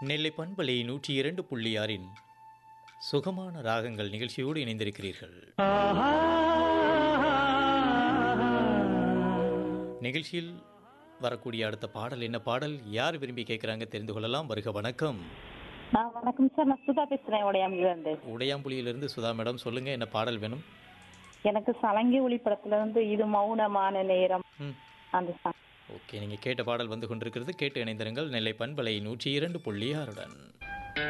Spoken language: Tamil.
நெல்லை பண்பலை நூற்றி இரண்டு புள்ளி ஆறின் சுகமான ராகங்கள் நிகழ்ச்சியோடு இணைந்திருக்கிறீர்கள் நிகழ்ச்சியில் வரக்கூடிய அடுத்த பாடல் என்ன பாடல் யார் விரும்பி கேட்குறாங்க தெரிந்து கொள்ளலாம் வருக வணக்கம் ஆ வணக்கம் சார் நான் சுதா பேசுறேன் உடையாம்பிலிருந்து உடையாம்புலியிலிருந்து சுதா மேடம் சொல்லுங்க என்ன பாடல் வேணும் எனக்கு சலங்கி ஒளி படத்துல இருந்து இது மௌனமான நேரம் ம் அந்த song. ஓகே நீங்கள் கேட்ட பாடல் வந்து கொண்டிருக்கிறது கேட்டு இணைந்திருங்கள் நெல்லை பண்பலை நூற்றி இரண்டு புள்ளி ஆறுடன்